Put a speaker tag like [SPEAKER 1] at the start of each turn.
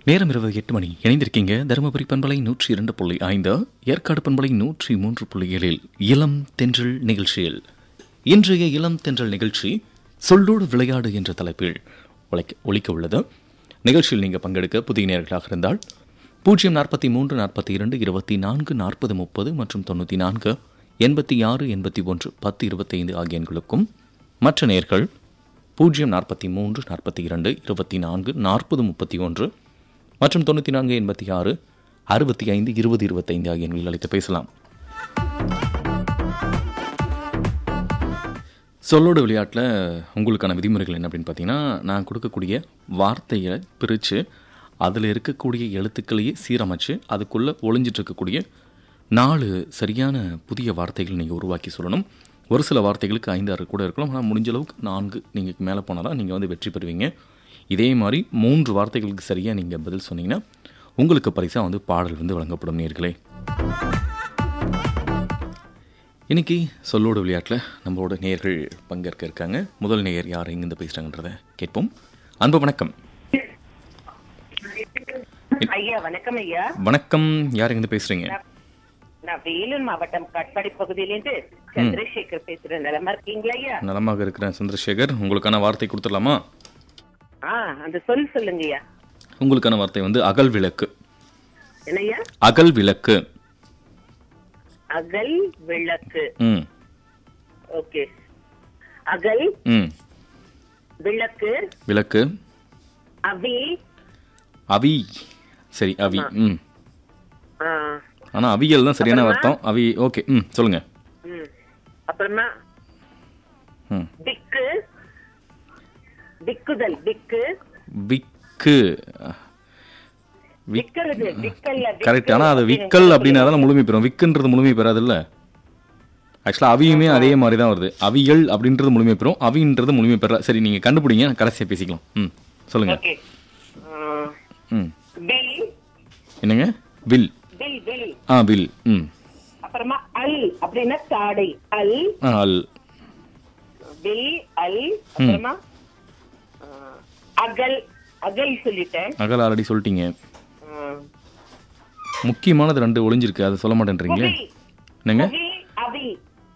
[SPEAKER 1] நேரம் இரவு எட்டு மணி இணைந்திருக்கீங்க தருமபுரி பண்பலை நூற்றி இரண்டு புள்ளி ஐந்து ஏற்காடு பண்பலை நூற்றி மூன்று புள்ளி ஏழில் இளம் தென்றல் நிகழ்ச்சியில் இன்றைய இளம் தென்றல் நிகழ்ச்சி சொல்லோடு விளையாடு என்ற தலைப்பில் ஒழிக்க ஒழிக்க உள்ளது நிகழ்ச்சியில் நீங்கள் பங்கெடுக்க புதிய நேர்களாக இருந்தால் பூஜ்ஜியம் நாற்பத்தி மூன்று நாற்பத்தி இரண்டு இருபத்தி நான்கு நாற்பது முப்பது மற்றும் தொண்ணூற்றி நான்கு எண்பத்தி ஆறு எண்பத்தி ஒன்று பத்து இருபத்தைந்து ஆகிய எண்களுக்கும் மற்ற நேர்கள் பூஜ்ஜியம் நாற்பத்தி மூன்று நாற்பத்தி இரண்டு இருபத்தி நான்கு நாற்பது முப்பத்தி ஒன்று மற்றும் தொண்ணூற்றி நான்கு எண்பத்தி ஆறு அறுபத்தி ஐந்து இருபது இருபத்தைந்து ஆகிய எண்களில் அழைத்து பேசலாம் சொல்லோடு விளையாட்டில் உங்களுக்கான விதிமுறைகள் என்ன அப்படின்னு பார்த்தீங்கன்னா நான் கொடுக்கக்கூடிய வார்த்தையை பிரித்து அதில் இருக்கக்கூடிய எழுத்துக்களையே சீரமைச்சு அதுக்குள்ளே ஒளிஞ்சிட்டு இருக்கக்கூடிய நாலு சரியான புதிய வார்த்தைகள் நீங்கள் உருவாக்கி சொல்லணும் ஒரு சில வார்த்தைகளுக்கு ஐந்து ஆறு கூட இருக்கலாம் ஆனால் முடிஞ்ச அளவுக்கு நான்கு நீங்கள் மேலே போனால் தான் நீங்கள் வந்து வெற்றி பெறுவீங்க இதே மாதிரி மூன்று வார்த்தைகளுக்கு சரியாக நீங்கள் பதில் சொன்னீங்கன்னா உங்களுக்கு பரிசாக வந்து பாடல் வந்து வழங்கப்படும் நேர்களே இன்னைக்கு சொல்லோடு விளையாட்டில் நம்மளோட நேயர்கள் பங்கேற்க இருக்காங்க முதல் நேயர் யார் எங்கேருந்து பேசுகிறாங்கன்றத கேட்போம் அன்பு வணக்கம்
[SPEAKER 2] ஐயா வணக்கம் ஐயா
[SPEAKER 1] வணக்கம் யார் எங்கேருந்து பேசுகிறீங்க
[SPEAKER 2] நான் வேலூர் மாவட்டம் காட்பாடி பகுதியிலிருந்து சந்திரசேகர் பேசுறேன் நலமா இருக்கீங்களா ஐயா
[SPEAKER 1] நலமாக இருக்கிறேன் சந்திரசேகர் உங்களுக்கான வார்த்தை கொடுத்துடலாமா
[SPEAKER 2] ஆ அந்த சொல் சொல்லுங்கய்யா
[SPEAKER 1] உங்களுக்கான வார்த்தை வந்து அகல் விளக்கு
[SPEAKER 2] என்னய்யா
[SPEAKER 1] அகல் விளக்கு
[SPEAKER 2] அகல் விளக்கு
[SPEAKER 1] ம்
[SPEAKER 2] ஓகே அகல்
[SPEAKER 1] ம்
[SPEAKER 2] விளக்கு
[SPEAKER 1] விளக்கு
[SPEAKER 2] அவி
[SPEAKER 1] அவி சரி அவி ம்
[SPEAKER 2] ஆ,
[SPEAKER 1] ஆனால் அவியல் தான் சரியான அர்த்தம் அவி ஓகே ம் சொல்லுங்க
[SPEAKER 2] ம். அப்புறமா
[SPEAKER 1] ம்
[SPEAKER 2] திக்கு திக்குதல் திக்கு
[SPEAKER 1] விக்கு விக்
[SPEAKER 2] திக்கிறது திக்கல்ல திக்கு
[SPEAKER 1] கரெக்ட் ஆனால் அது
[SPEAKER 2] அப்படின்னு
[SPEAKER 1] விக்கல் அப்படின்னா தான் முழுமை பெறும் விக்குன்றது முழுமை பெறாதுல்ல ஆக்சுவலாக அவியுமே அதே மாதிரி தான் வருது அவியல் அப்படின்றது முழுமை பெறும் அவின்றது முழுமை பெறா சரி நீங்கள் கண்டுபிடிங்க கடைசியாக பேசிக்கலாம் ம் சொல்லுங்க
[SPEAKER 2] ஓகே ஆ,
[SPEAKER 1] ம்
[SPEAKER 2] வில்
[SPEAKER 1] என்னங்க வில்
[SPEAKER 2] வில் வில்
[SPEAKER 1] ஆ வில் ம்
[SPEAKER 2] அப்புறமா அல் அப்படின்னா தாடை அல்
[SPEAKER 1] ஆ அல்
[SPEAKER 2] வில் அல் அப்புறமா ஆ, அகல் அகல் சொல்லிட்டேன்
[SPEAKER 1] அகல் ஆல்ரெடி சொல்லிட்டீங்க
[SPEAKER 2] ஆ,
[SPEAKER 1] முக்கியமானது ரெண்டு ஒளிஞ்சிருக்கு அதை சொல்ல மாட்டேன்றீங்களே
[SPEAKER 2] புவி
[SPEAKER 1] என்னங்க
[SPEAKER 2] புவி